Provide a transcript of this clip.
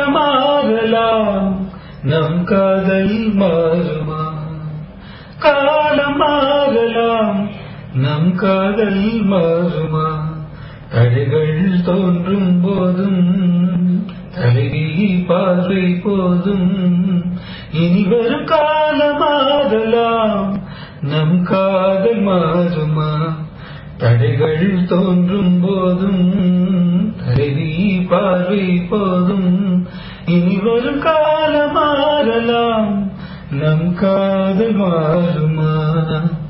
காலமாகலாம் நம் காதல் மாறுமா காலமாகலாம் நம் காதல் மாறுமா தடைகள் தோன்றும் போதும் தலைவி பார்வை போதும் இனி வரும் காலமாகலாம் நம் காதல் மாறுமா தடைகள் தோன்றும் போதும் தலைவி பார்வை போதும் இனி வரும் காலம் மாறலாம் நம் காதல் மாறுமா